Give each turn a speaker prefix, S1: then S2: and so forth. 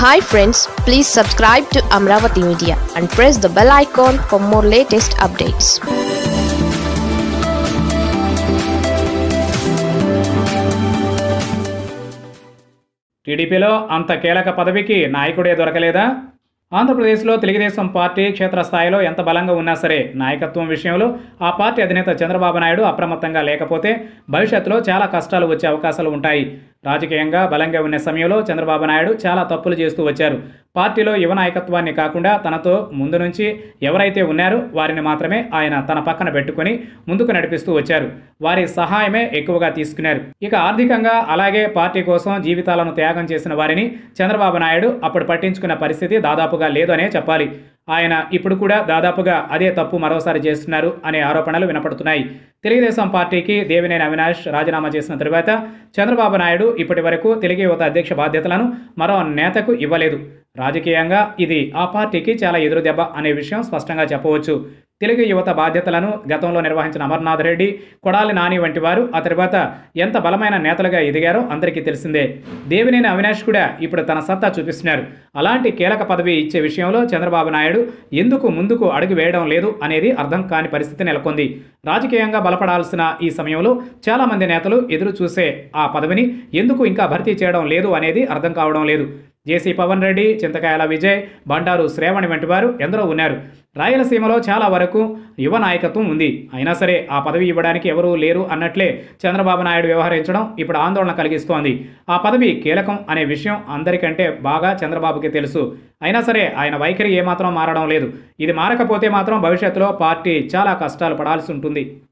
S1: hi friends please subscribe to Amaravati media and press the bell icon for more latest updates
S2: టీడీపీలో అంత కీలక పదవికి నాయకుడే దొరకలేదా ఆంధ్రప్రదేశ్లో తెలుగుదేశం పార్టీ క్షేత్రస్థాయిలో ఎంత బలంగా ఉన్నా సరే నాయకత్వం విషయంలో ఆ పార్టీ అధినేత చంద్రబాబు నాయుడు అప్రమత్తంగా లేకపోతే భవిష్యత్తులో చాలా కష్టాలు వచ్చే అవకాశాలు ఉంటాయి రాజకీయంగా బలంగా ఉన్న సమయంలో చంద్రబాబు నాయుడు చాలా తప్పులు చేస్తూ వచ్చారు పార్టీలో యువ నాయకత్వాన్ని కాకుండా తనతో ముందు నుంచి ఎవరైతే ఉన్నారో వారిని మాత్రమే ఆయన తన పక్కన పెట్టుకుని ముందుకు నడిపిస్తూ వచ్చారు వారి సహాయమే ఎక్కువగా తీసుకున్నారు ఇక ఆర్థికంగా అలాగే పార్టీ కోసం జీవితాలను త్యాగం చేసిన వారిని చంద్రబాబు నాయుడు అప్పుడు పట్టించుకున్న పరిస్థితి దాదాపుగా లేదనే చెప్పాలి ఆయన ఇప్పుడు కూడా దాదాపుగా అదే తప్పు మరోసారి చేస్తున్నారు అనే ఆరోపణలు వినపడుతున్నాయి తెలుగుదేశం పార్టీకి దేవినేని అవినాష్ రాజీనామా చేసిన తరువాత చంద్రబాబు నాయుడు ఇప్పటి వరకు తెలుగు యువత అధ్యక్ష బాధ్యతలను మరో నేతకు ఇవ్వలేదు రాజకీయంగా ఇది ఆ పార్టీకి చాలా ఎదురు దెబ్బ అనే విషయం స్పష్టంగా చెప్పవచ్చు తెలుగు యువత బాధ్యతలను గతంలో నిర్వహించిన అమర్నాథ్ రెడ్డి కొడాలి నాని వంటి వారు ఆ తర్వాత ఎంత బలమైన నేతలుగా ఎదిగారో అందరికీ తెలిసిందే దేవినేని అవినాష్ కూడా ఇప్పుడు తన సత్తా చూపిస్తున్నారు అలాంటి కీలక పదవి ఇచ్చే విషయంలో చంద్రబాబు నాయుడు ఎందుకు ముందుకు అడుగు వేయడం లేదు అనేది అర్థం కాని పరిస్థితి నెలకొంది రాజకీయంగా బలపడాల్సిన ఈ సమయంలో చాలామంది నేతలు ఎదురు చూసే ఆ పదవిని ఎందుకు ఇంకా భర్తీ చేయడం లేదు అనేది అర్థం కావడం లేదు జేసీ పవన్ రెడ్డి చింతకాయల విజయ్ బండారు శ్రేవణి వంటి వారు ఎందరో ఉన్నారు రాయలసీమలో చాలా వరకు యువ నాయకత్వం ఉంది అయినా సరే ఆ పదవి ఇవ్వడానికి ఎవరూ లేరు అన్నట్లే చంద్రబాబు నాయుడు వ్యవహరించడం ఇప్పుడు ఆందోళన కలిగిస్తోంది ఆ పదవి కీలకం అనే విషయం అందరికంటే బాగా చంద్రబాబుకి తెలుసు అయినా సరే ఆయన వైఖరి ఏమాత్రం మారడం లేదు ఇది మారకపోతే మాత్రం భవిష్యత్తులో పార్టీ చాలా కష్టాలు పడాల్సి ఉంటుంది